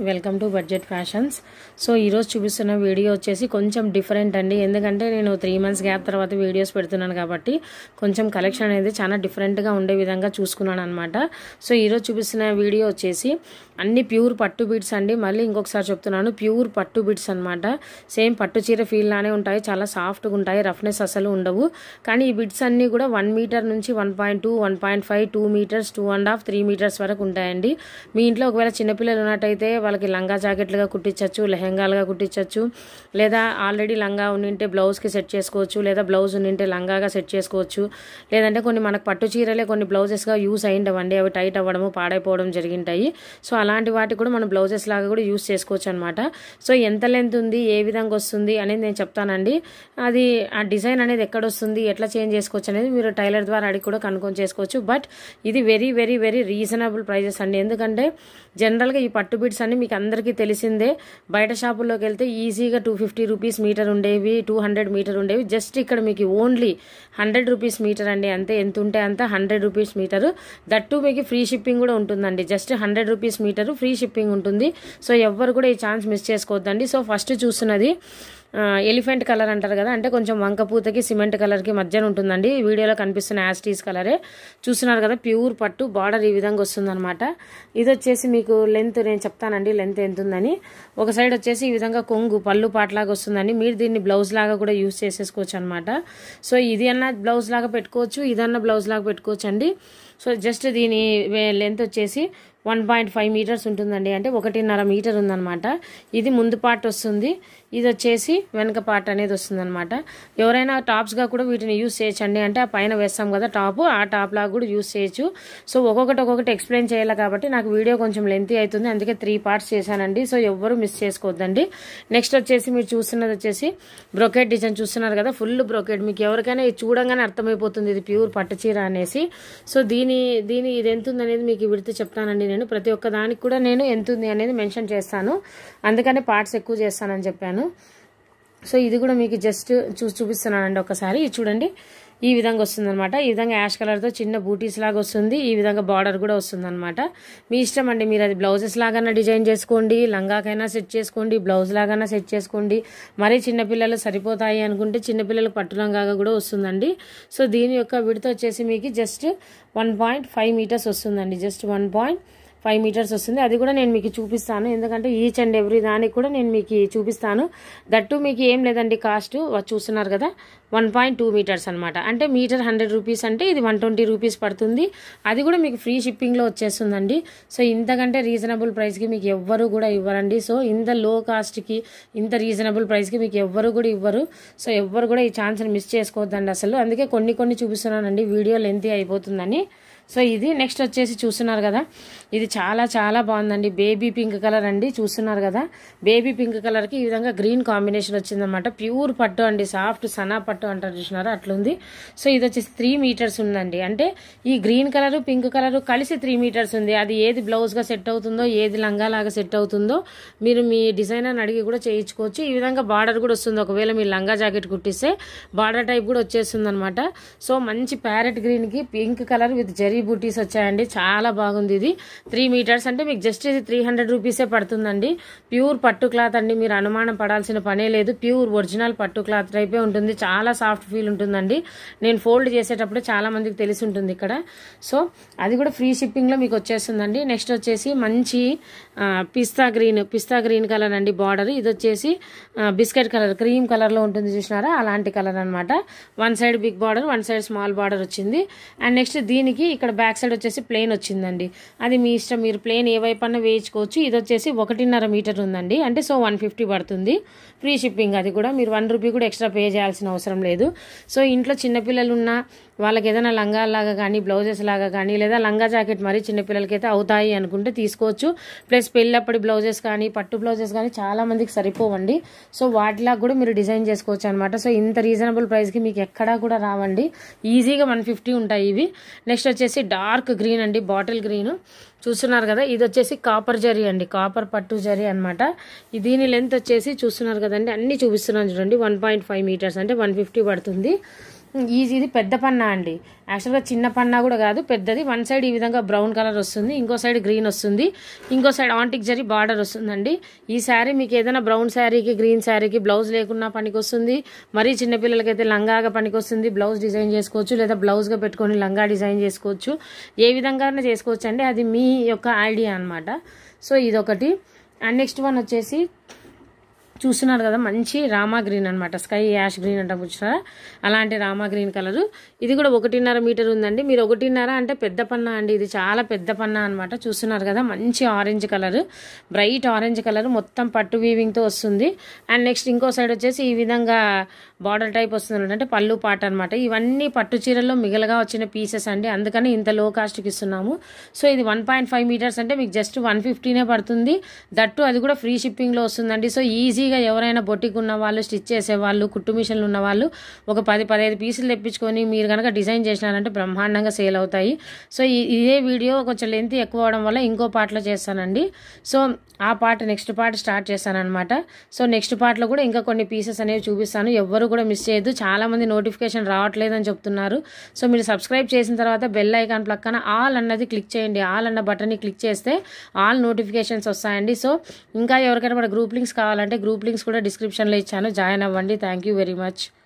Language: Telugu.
welcome to budget fashions so ఈరోజు చూపిస్తున్న వీడియో వచ్చేసి కొంచెం డిఫరెంట్ అండి ఎందుకంటే నేను త్రీ మంత్స్ గ్యాప్ తర్వాత వీడియోస్ పెడుతున్నాను కాబట్టి కొంచెం కలెక్షన్ అనేది చాలా డిఫరెంట్గా ఉండే విధంగా చూసుకున్నాను అనమాట సో ఈరోజు చూపిస్తున్న వీడియో వచ్చేసి అన్ని ప్యూర్ పట్టు బిడ్స్ అండి మళ్ళీ ఇంకొకసారి చెప్తున్నాను ప్యూర్ పట్టు బిడ్స్ అనమాట సేమ్ పట్టు చీర ఫీల్ లానే ఉంటాయి చాలా సాఫ్ట్గా ఉంటాయి రఫ్నెస్ అసలు ఉండవు కానీ ఈ బిడ్స్ అన్నీ కూడా వన్ మీటర్ నుంచి one point two one point five two metres two and half three metres వరకు ఉంటాయండి మీ ఇంట్లో ఒకవేళ చిన్నపిల్లలు ఉన్నట్టయితే వాళ్ళకి లంగా జాకెట్లుగా కుట్టించవచ్చు లెహంగాలుగా కుట్టించవచ్చు లేదా ఆల్రెడీ లంగా ఉండింటే బ్లౌజ్కి సెట్ చేసుకోవచ్చు లేదా బ్లౌజ్ ఉండింటే లంగాగా సెట్ చేసుకోవచ్చు లేదంటే కొన్ని మనకు పట్టు చీరలే కొన్ని బ్లౌజెస్గా యూస్ అయ్యిండవండి అవి టైట్ అవ్వడము పాడైపోవడం జరిగింటాయి సో అలాంటి వాటికి కూడా మనం బ్లౌజెస్ లాగా కూడా యూస్ చేసుకోవచ్చు అనమాట సో ఎంత లెంత్ ఉంది ఏ విధంగా వస్తుంది అనేది నేను చెప్తానండి అది ఆ డిజైన్ అనేది ఎక్కడ వస్తుంది ఎట్లా చేంజ్ చేసుకోవచ్చు అనేది మీరు టైలర్ ద్వారా అడిగి కూడా కనుక్కొని చేసుకోవచ్చు బట్ ఇది very very very reasonable prices అండి ఎందుకంటే జనరల్గా ఈ పట్టు బిడ్స్ అన్ని మీకు అందరికీ తెలిసిందే బయట షాపుల్లోకి వెళ్తే ఈజీగా టూ ఫిఫ్టీ రూపీస్ మీటర్ ఉండేవి టూ హండ్రెడ్ మీటర్ ఉండేవి జస్ట్ ఇక్కడ మీకు ఓన్లీ హండ్రెడ్ రూపీస్ మీటర్ అండి అంతే ఎంత ఉంటే అంత హండ్రెడ్ రూపీస్ మీటర్ దట్టు మీకు ఫ్రీ షిప్పింగ్ కూడా ఉంటుందండి just hundred rupees metre free shipping ఉంటుంది సో ఎవ్వరు కూడా ఈ ఛాన్స్ మిస్ చేసుకోవద్దండి సో ఫస్ట్ చూస్తున్నది ఎలిఫెంట్ కలర్ అంటారు కదా అంటే కొంచెం వంకపూతకి సిమెంట్ కలర్కి మధ్యన ఉంటుందండి వీడియోలో కనిపిస్తున్న యాస్టీస్ కలరే చూస్తున్నారు కదా ప్యూర్ పట్టు బార్డర్ ఈ విధంగా వస్తుందన్నమాట ఇది వచ్చేసి మీకు లెంత్ నేను చెప్తానండి లెంత్ ఎంత ఉందని ఒక సైడ్ వచ్చేసి ఈ విధంగా కొంగు పళ్ళు పాటలాగా వస్తుందండి మీరు దీన్ని బ్లౌజ్ లాగా కూడా యూస్ చేసేసుకోవచ్చు అనమాట సో ఇది అన్న బ్లౌజ్ లాగా పెట్టుకోవచ్చు ఇదన్న బ్లౌజ్ లాగా పెట్టుకోవచ్చు అండి సో జస్ట్ దీని లెంత్ వచ్చేసి వన్ పాయింట్ ఫైవ్ మీటర్స్ ఉంటుందండి అంటే ఒకటిన్నర మీటర్ ఉందన్నమాట ఇది ముందు పార్ట్ వస్తుంది ఇది వచ్చేసి వెనక పార్ట్ అనేది వస్తుందన్నమాట ఎవరైనా టాప్స్గా కూడా వీటిని యూస్ చేయొచ్చండి అంటే ఆ పైన వేస్తాం కదా టాప్ ఆ టాప్ లాగా కూడా యూస్ చేయొచ్చు సో ఒక్కొక్కటి ఒక్కొక్కటి ఎక్స్ప్లెయిన్ చేయాలి కాబట్టి నాకు వీడియో కొంచెం లెంతీ అవుతుంది అందుకే త్రీ పార్ట్స్ చేశానండి సో ఎవ్వరు మిస్ చేసుకోవద్దండి నెక్స్ట్ వచ్చేసి మీరు చూస్తున్నది వచ్చేసి బ్రొకెట్ డిజైన్ చూస్తున్నారు కదా ఫుల్ బ్రొకెట్ మీకు ఎవరికైనా ఇది చూడంగానే అర్థమైపోతుంది ఇది ప్యూర్ పట్టు చీర అనేసి సో దీని దీని ఇది ఎంత ఉంది అనేది మీకు విడితే చెప్తానండి నేను ప్రతి ఒక్క దానికి కూడా నేను ఎంత ఉంది అనేది మెన్షన్ చేస్తాను అందుకనే పార్ట్స్ ఎక్కువ చేస్తానని చెప్పాను సో ఇది కూడా మీకు జస్ట్ చూసి చూపిస్తున్నానండి ఒకసారి ఇది చూడండి ఈ విధంగా వస్తుందన్నమాట ఈ విధంగా యాష్ కలర్తో చిన్న బూటీస్ లాగా వస్తుంది ఈ విధంగా బార్డర్ కూడా వస్తుందన్నమాట మీ ఇష్టం అండి మీరు అది బ్లౌజెస్ లాగానే డిజైన్ చేసుకోండి లంగాకైనా సెట్ చేసుకోండి బ్లౌజ్ లాగానే సెట్ చేసుకోండి మరీ చిన్నపిల్లలు సరిపోతాయి అనుకుంటే చిన్నపిల్లలకు పట్టు లంగాగా కూడా వస్తుందండి సో దీని యొక్క విడత వచ్చేసి మీకు just one point five metres వస్తుందండి just one point five metres వస్తుంది అది కూడా నేను మీకు చూపిస్తాను ఎందుకంటే ఈచ్ అండ్ ఎవ్రీ దానికి కూడా నేను మీకు చూపిస్తాను దట్టు మీకు ఏం లేదండి కాస్ట్ చూస్తున్నారు కదా వన్ పాయింట్ టూ మీటర్స్ అనమాట అంటే మీటర్ హండ్రెడ్ రూపీస్ అంటే ఇది వన్ ట్వంటీ రూపీస్ పడుతుంది అది కూడా మీకు ఫ్రీ షిప్పింగ్లో వచ్చేస్తుందండి సో ఇంతకంటే రీజనబుల్ ప్రైస్కి మీకు ఎవ్వరు కూడా ఇవ్వరండి సో ఇంత లో కాస్ట్కి ఇంత రీజనబుల్ ప్రైస్కి మీకు ఎవ్వరు కూడా ఇవ్వరు సో ఎవ్వరు కూడా ఈ ఛాన్స్ని మిస్ చేసుకోవద్దండి అసలు అందుకే కొన్ని కొన్ని చూపిస్తున్నానండి వీడియో లెంతీ అయిపోతుందని సో ఇది నెక్స్ట్ వచ్చేసి చూస్తున్నారు కదా ఇది చాలా చాలా బాగుందండి బేబీ పింక్ కలర్ అండి చూస్తున్నారు కదా బేబీ పింక్ కలర్కి ఈ విధంగా గ్రీన్ కాంబినేషన్ వచ్చిందనమాట ప్యూర్ పట్టు అండి సాఫ్ట్ సనా పట్టు అంటారు చూసినారా అట్లుంది సో ఇది వచ్చేసి త్రీ మీటర్స్ ఉందండి అంటే ఈ గ్రీన్ కలర్ పింక్ కలర్ కలిసి త్రీ మీటర్స్ ఉంది అది ఏది బ్లౌజ్గా సెట్ అవుతుందో ఏది లంగా లాగా సెట్ అవుతుందో మీరు మీ డిజైనర్ని అడిగి కూడా చేయించుకోవచ్చు ఈ విధంగా బార్డర్ కూడా వస్తుంది ఒకవేళ మీరు లంగా జాకెట్ కుట్టిస్తే బార్డర్ టైప్ కూడా వచ్చేస్తుంది అనమాట సో మంచి ప్యారెట్ గ్రీన్కి పింక్ కలర్ విత్ జరీ బూటీస్ వచ్చాయండి చాలా బాగుంది ఇది త్రీ మీటర్స్ అంటే మీకు జస్ట్ ఇది త్రీ హండ్రెడ్ రూపీసే పడుతుందండి ప్యూర్ పట్టు క్లాత్ అండి మీరు అనుమానం పడాల్సిన పనే లేదు ప్యూర్ ఒరిజినల్ పట్టు క్లాత్ టైపే ఉంటుంది చాలా సాఫ్ట్ ఫీల్ ఉంటుందండి నేను ఫోల్డ్ చేసేటప్పుడు చాలా మందికి తెలిసి ఉంటుంది ఇక్కడ సో అది కూడా ఫ్రీ షిప్పింగ్లో మీకు వచ్చేస్తుందండి నెక్స్ట్ వచ్చేసి మంచి pista green pista green colour అండి బార్డర్ ఇది వచ్చేసి బిస్కెట్ కలర్ క్రీమ్ కలర్లో ఉంటుంది చూసినారా అలాంటి కలర్ అనమాట one side big border one side small border వచ్చింది అండ్ నెక్స్ట్ దీనికి ఇక్కడ బ్యాక్ సైడ్ వచ్చేసి ప్లేన్ వచ్చిందండి అది మీ ఇష్టం మీరు ప్లేన్ ఏ వైపు అన్నా వేయించుకోవచ్చు ఇది వచ్చేసి ఒకటిన్నర మీటర్ ఉందండి అంటే సో వన్ ఫిఫ్టీ పడుతుంది ఫ్రీ షిప్పింగ్ అది కూడా మీరు వన్ రూపీ కూడా ఎక్స్ట్రా పే చేయాల్సిన అవసరం లేదు సో ఇంట్లో చిన్నపిల్లలు ఉన్న వాళ్ళకి ఏదైనా లంగాలాగా కానీ బ్లౌజెస్ లాగా కానీ లేదా లంగా జాకెట్ మరీ చిన్నపిల్లలకి అయితే అవుతాయి అనుకుంటే తీసుకోవచ్చు ప్లస్ పెళ్ళప్పటి బ్లౌజెస్ కానీ పట్టు బ్లౌజెస్ కానీ చాలా మందికి సరిపోవండి సో వాటిలాగా కూడా మీరు డిజైన్ చేసుకోవచ్చు అనమాట సో ఇంత రీజనబుల్ ప్రైస్కి మీకు ఎక్కడా కూడా రావండి ఈజీగా వన్ ఫిఫ్టీ ఉంటాయి ఇవి నెక్స్ట్ వచ్చేసి డార్క్ గ్రీన్ అండి బాటిల్ గ్రీన్ చూస్తున్నారు కదా ఇది వచ్చేసి కాపర్ జరీ అండి కాపర్ పట్టు జరీ అనమాట దీని లెంత్ వచ్చేసి చూస్తున్నారు కదండి అన్ని చూపిస్తున్నాను చూడండి వన్ పాయింట్ ఫైవ్ మీటర్స్ అంటే వన్ ఫిఫ్టీ పడుతుంది ఈజీ ఇది పెద్ద పన్నా అండి యాక్చువల్గా చిన్న పన్నా కూడా కాదు పెద్దది వన్ సైడ్ ఈ విధంగా బ్రౌన్ కలర్ వస్తుంది ఇంకో సైడ్ గ్రీన్ వస్తుంది ఇంకో సైడ్ ఆంటిక్ జరీ బార్డర్ వస్తుందండి ఈ శారీ మీకు ఏదైనా బ్రౌన్ శారీకి గ్రీన్ శారీకి బ్లౌజ్ లేకున్నా పనికి వస్తుంది మరీ చిన్నపిల్లలకైతే లంగాగా పనికి వస్తుంది బ్లౌజ్ డిజైన్ చేసుకోవచ్చు లేదా బ్లౌజ్గా పెట్టుకొని లంగా డిజైన్ చేసుకోవచ్చు ఏ విధంగా చేసుకోవచ్చు అండి అది మీ యొక్క ఐడియా అనమాట సో ఇదొకటి అండ్ నెక్స్ట్ వన్ వచ్చేసి చూస్తున్నారు కదా మంచి రామా గ్రీన్ అనమాట స్కై యాష్ గ్రీన్ అంటాం చూసారా అలాంటి రామా గ్రీన్ కలర్ ఇది కూడా ఒకటిన్నర మీటర్ ఉందండి మీరు ఒకటిన్నర అంటే పెద్ద పన్నా అండి ఇది చాలా పెద్ద పన్నా అనమాట చూస్తున్నారు కదా మంచి orange colour bright orange colour మొత్తం పట్టు వీవింగ్తో వస్తుంది అండ్ నెక్స్ట్ ఇంకో సైడ్ వచ్చేసి ఈ విధంగా బార్డర్ టైప్ వస్తుంది అంటే పళ్ళు పాట అనమాట ఇవన్నీ పట్టు చీరల్లో మిగలగా వచ్చిన పీసెస్ అండి అందుకని ఇంత లో కాస్ట్కి ఇస్తున్నాము సో ఇది వన్ పాయింట్ ఫైవ్ మీటర్స్ అంటే మీకు జస్ట్ వన్ ఫిఫ్టీనే పడుతుంది దట్టు అది కూడా ఫ్రీ షిప్పింగ్లో వస్తుందండి సో ఈజీగా ఎవరైనా బొటిక్ ఉన్న వాళ్ళు స్టిచ్ చేసే వాళ్ళు కుట్టు మిషన్లు ఉన్న వాళ్ళు ఒక పది పదహైదు పీసులు తెప్పించుకొని మీరు కనుక డిజైన్ చేసినారంటే బ్రహ్మాండంగా సేల్ అవుతాయి సో ఈ- ఇదే వీడియో కొంచెం లెంత్ ఎక్కువ అవడం వల్ల ఇంకో పార్ట్లో చేస్తానండి సో ఆ పార్ట్ నెక్స్ట్ పార్ట్ స్టార్ట్ చేస్తానన్నమాట సో నెక్స్ట్ పార్ట్లో కూడా ఇంకా కొన్ని పీసెస్ అనేవి చూపిస్తాను ఎవ్వరు కూడా మిస్ చేయొద్దు చాలా మంది నోటిఫికేషన్ రావట్లేదని చెప్తున్నారు సో మీరు సబ్స్క్రైబ్ చేసిన తర్వాత బెల్ ఐకాన్ పక్కన ఆల్ అన్నది క్లిక్ చేయండి ఆల్ అన్న బటన్ని క్లిక్ చేస్తే ఆల్ నోటిఫికేషన్స్ వస్తాయండి సో ఇంకా ఎవరికైనా కూడా గ్రూప్ లింక్స్ కావాలంటే గ్రూప్ లింక్స్ కూడా డిస్క్రిప్షన్లో ఇచ్చాను జాయిన్ అవ్వండి థ్యాంక్ యూ వెరీ మచ్